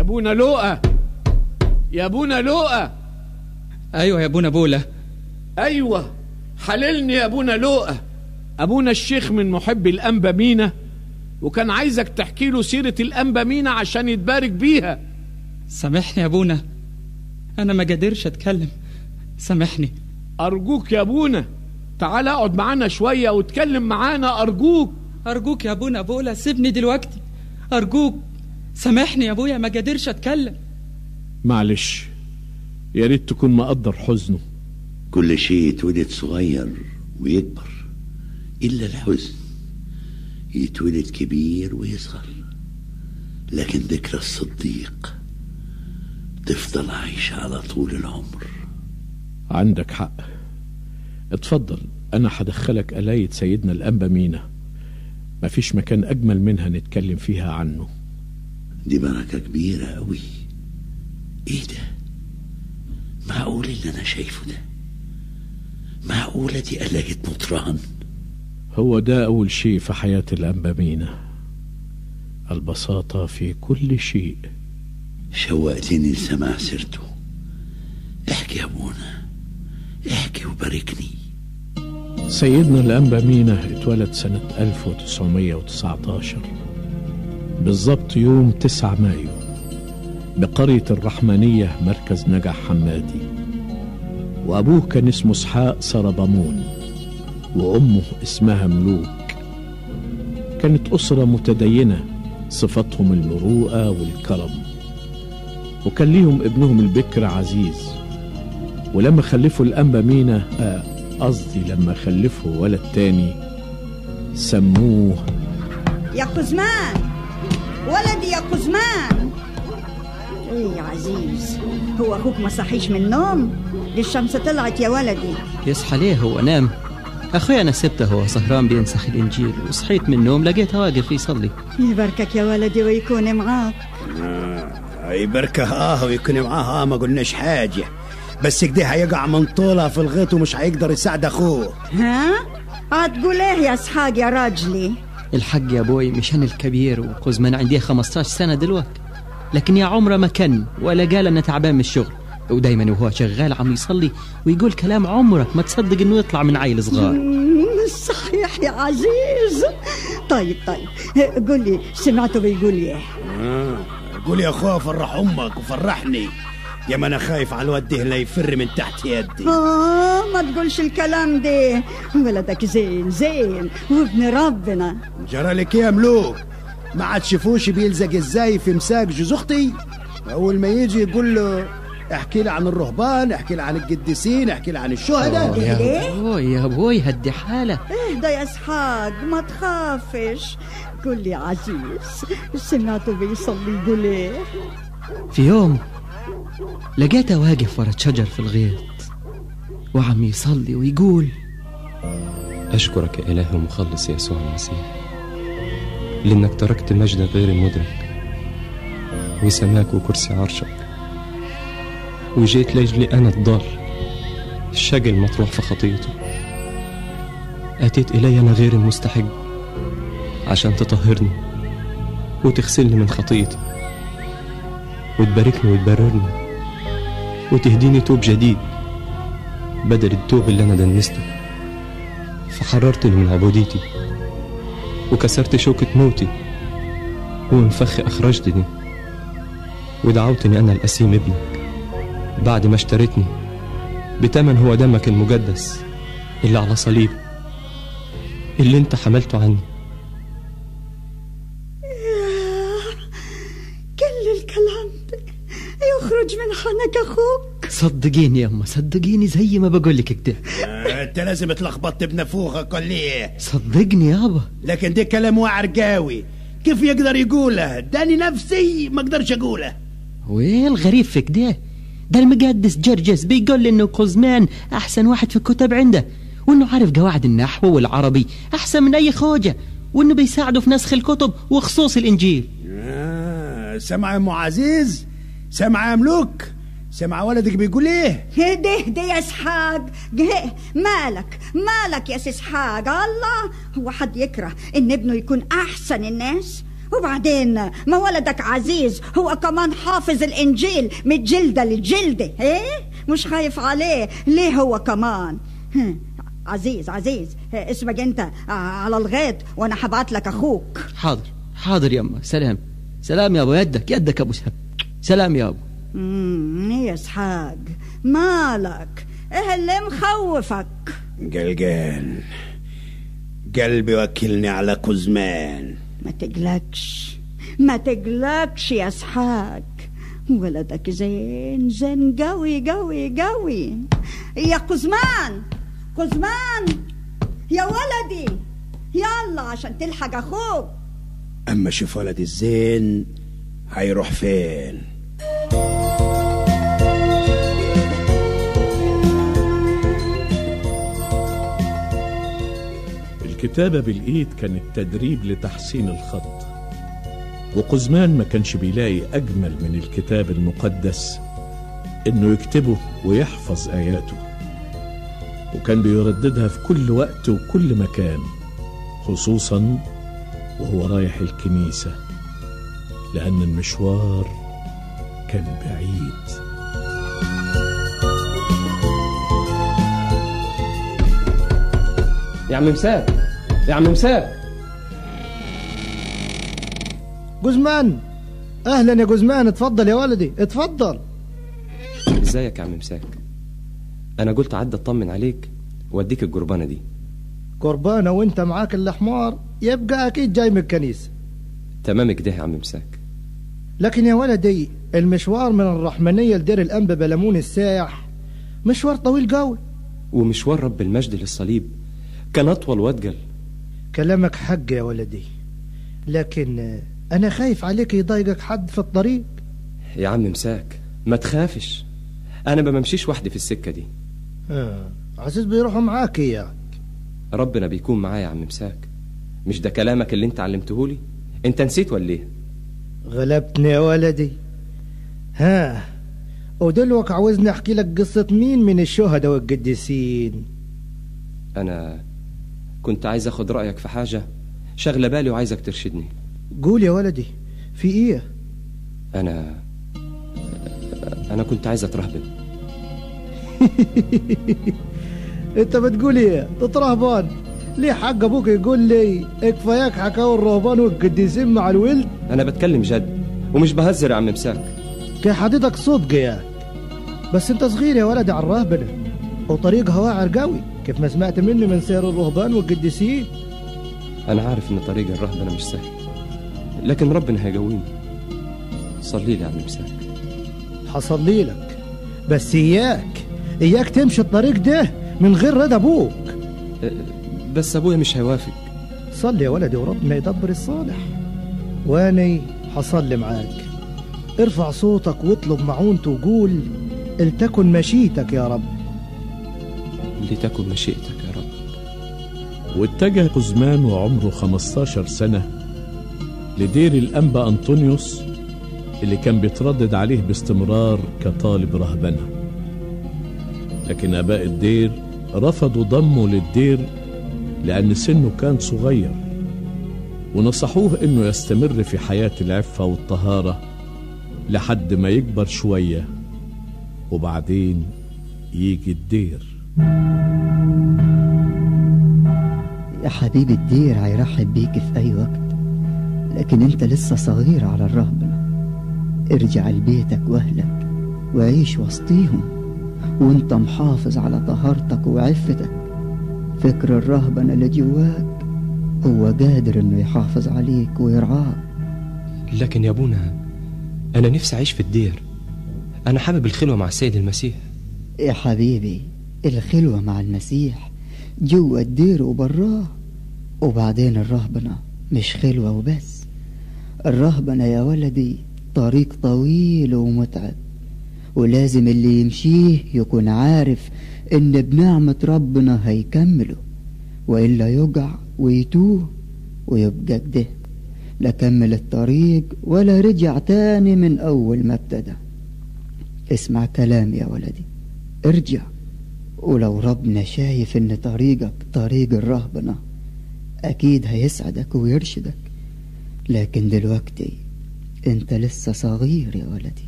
ابونا لؤى يا ابونا لؤى ايوه يا ابونا بولا ايوه حللني يا ابونا لؤى ابونا الشيخ من محبي الانبا مينا وكان عايزك تحكي له سيره الانبا مينا عشان يتبارك بيها سامحني يا ابونا انا ما قادرش اتكلم سامحني ارجوك يا ابونا تعال اقعد معانا شويه واتكلم معانا ارجوك ارجوك يا ابونا بولا سيبني دلوقتي ارجوك سامحني يا ابويا ما قادرش اتكلم معلش يا ريت تكون مقدر حزنه كل شيء يتولد صغير ويكبر إلا الحزن يتولد كبير ويصغر لكن ذكرى الصديق تفضل عايشة على طول العمر عندك حق اتفضل انا هدخلك قلاية سيدنا الانبا مينا مفيش مكان اجمل منها نتكلم فيها عنه دي بركة كبيرة أوي إيه ده؟ معقول اللي أنا شايفه ده؟ معقولة دي قلاية مطران؟ هو ده اول شيء في حياة الانبا مينا البساطة في كل شيء شوقتني لسماع سيرته احكي يا أبونا احكي وباركني سيدنا الأنبا مينا اتولد سنة 1919 بالضبط يوم 9 مايو بقرية الرحمنية مركز نجع حمادي وأبوه كان اسمه اسحاق سربامون وأمه اسمها ملوك كانت أسرة متدينة صفتهم المروءة والكرم وكان ليهم ابنهم البكر عزيز ولما خلفوا الأنبا مينا آه، قصدي لما خلفوا ولد تاني سموه يا قزمان ولدي يا قزمان ايه يا عزيز هو اخوك ما صحيش من النوم دي الشمس طلعت يا ولدي يصحى ليه هو نام أخوي أنا سبته هو سهران بينسخ الإنجيل وصحيت من النوم لقيته واقف يصلي يباركك يا ولدي ويكون معاك يبركه اه ويكون معاه اه ما قلناش حاجة بس كده هيقع من طولها في الغيط ومش هيقدر يساعد اخوه ها هتقول ايه يا اسحاق يا راجلي الحق يا أبوي مشان الكبير وقزمان عندي 15 سنة دلوقتي لكن يا عمره ما كان ولا قال أنا تعبان من الشغل ودايما وهو شغال عم يصلي ويقول كلام عمرك ما تصدق انه يطلع من عيل صغار مم، صحيح يا عزيز طيب طيب قول لي سمعته بيقول ايه آه. قول يا اخويا فرح امك وفرحني يا ما انا خايف على الواد ده لا يفر من تحت يدي اه ما تقولش الكلام ده ولدك زين زين وابن ربنا جرى لك إيه يا ملوك ما عاد شافوش بيلزق ازاي في مساق جوز اختي اول ما يجي يقول له احكي لي عن الرهبان احكي لي عن القديسين احكي لي عن الشهداء ليه؟ يا أبوي يا أبوي هدي حالك اهدى يا اسحاق ما تخافش قول لي يا عزيز سمعته بيصلي يقول ايه في يوم لقيته واقف ورا شجر في الغيط وعم يصلي ويقول أشكرك يا إلهي ومخلص يسوع المسيح لأنك تركت مجدا غير المدرك وسماك وكرسي عرشك وجيت لأجلي أنا الضال الشقي المطروح في خطيته أتيت إلي أنا غير المستحق عشان تطهرني وتغسلني من خطيتي وتباركني وتبررني وتهديني توب جديد بدل التوب اللي أنا دنسته فحررتني من عبوديتي وكسرت شوكة موتي ومن فخ أخرجتني ودعوتني أنا الأسيم ابنك بعد ما اشتريتني بتمن هو دمك المقدس اللي على صليب اللي انت حملته عني كل الكلام ده يخرج من حنك اخوك صدقيني يا أما صدقيني زي ما بقول لك كده آه، انت لازم اتلخبطت بنفوخك ولا ايه صدقني يابا لكن ده كلام واعر قوي كيف يقدر يقوله داني نفسي ما اقدرش اقوله وين الغريب في كده ده المقدس جرجس بيقول انه قزمان احسن واحد في الكتب عنده وانه عارف قواعد النحو والعربي احسن من اي خوجه وانه بيساعده في نسخ الكتب وخصوص الانجيل آه سمع يا ام عزيز سمع يا ملوك سمع ولدك بيقول ايه هدي هدي يا اسحاق جه- مالك مالك يا سي اسحاق الله هو حد يكره ان ابنه يكون احسن الناس وبعدين ما ولدك عزيز هو كمان حافظ الإنجيل من جلدة لجلدة إيه مش خايف عليه ليه هو كمان هم، عزيز عزيز إيه، اسمك انت آه، على الغيط وانا حبعت لك اخوك حاضر حاضر يما سلام سلام يابا يدك يدك ابو سهب سلام يابا مم، يا اسحاق مالك ايه اللي مخوفك قلقان قلبي وكلني على كزمان ما تقلقش ما تقلقش يا اسحاق ولدك زين زين قوي قوي قوي يا قزمان قزمان يا ولدي يلا عشان تلحق اخوك اما شوف ولدي الزين هيروح فين الكتابة بالإيد كانت تدريب لتحسين الخط وقزمان ما كانش بيلاقي أجمل من الكتاب المقدس إنه يكتبه ويحفظ آياته وكان بيرددها في كل وقت وكل مكان خصوصا وهو رايح الكنيسة لأن المشوار كان بعيد يا عم مساك يا عم مساك جزمان اهلا يا جزمان اتفضل يا ولدي اتفضل ازيك يا عم مساك انا قلت عدى اطمن عليك واديك الجربانه دي قربانة وانت معاك الحمار يبقى اكيد جاي من الكنيسة تمام كده يا عم مساك لكن يا ولدي المشوار من الرحمنية لدير الأنبا بلمون الساح مشوار طويل قوي ومشوار رب المجد للصليب كان اطول واتقل كلامك حق يا ولدي لكن آه، أنا خايف عليك يضايقك حد في الطريق يا عم مساك ما تخافش انا ما بمشيش وحدي في السكه دي آه. عزيز بيروحوا معاك يا ربنا بيكون معايا يا عم مساك مش ده كلامك اللي انت علمتهولي انت نسيت ولا ايه غلبتني يا ولدي ها ودلوك عاوزني احكي لك قصة مين من الشهداء والقديسين انا كنت عايز اخد رايك في حاجه شغله بالي وعايزك ترشدني قول يا ولدي في ايه انا انا كنت عايز اترهبن انت بتقول ايه تترهبان ليه حق ابوك يقول لي اكفاياك حكاوي الرهبان والقديسين مع الولد انا بتكلم جد ومش بهزر يا عم مساك كي حديدك صدق يا بس انت صغير يا ولدي على الرهبنة وطريقها واعر قوي كيف ما سمعت مني من سير الرهبان والقديسين انا عارف ان طريق الرهبنه مش سهل لكن ربنا هيقويني صلي لي يا عم مساك حصلي لك بس اياك اياك تمشي الطريق ده من غير رضا ابوك بس ابويا مش هيوافق صلي يا ولدي وربنا يدبر الصالح واني حصلي معاك ارفع صوتك واطلب معونته وقول التكن مشيتك يا رب لتكن مشيئتك يا رب واتجه قزمان وعمره 15 سنة لدير الأنبا أنطونيوس اللي كان بيتردد عليه باستمرار كطالب رهبنة لكن آباء الدير رفضوا ضمه للدير لأن سنه كان صغير ونصحوه إنه يستمر في حياة العفة والطهارة لحد ما يكبر شوية وبعدين يجي الدير يا حبيبي الدير هيرحب بيك في أي وقت لكن أنت لسه صغير على الرهبنة ارجع لبيتك وأهلك وعيش وسطيهم وانت محافظ على طهارتك وعفتك فكر الرهبنة اللي جواك هو قادر انه يحافظ عليك ويرعاك لكن يا ابونا انا نفسي اعيش في الدير انا حابب الخلوه مع السيد المسيح يا حبيبي الخلوة مع المسيح جوا الدير وبراه وبعدين الرهبنة مش خلوة وبس الرهبنة يا ولدي طريق طويل ومتعب ولازم اللي يمشيه يكون عارف ان بنعمة ربنا هيكمله وإلا يقع ويتوه ويبقى كده لا كمل الطريق ولا رجع تاني من أول ما ابتدى اسمع كلامي يا ولدي ارجع ولو ربنا شايف ان طريقك طريق الرهبنة اكيد هيسعدك ويرشدك لكن دلوقتي انت لسه صغير يا ولدي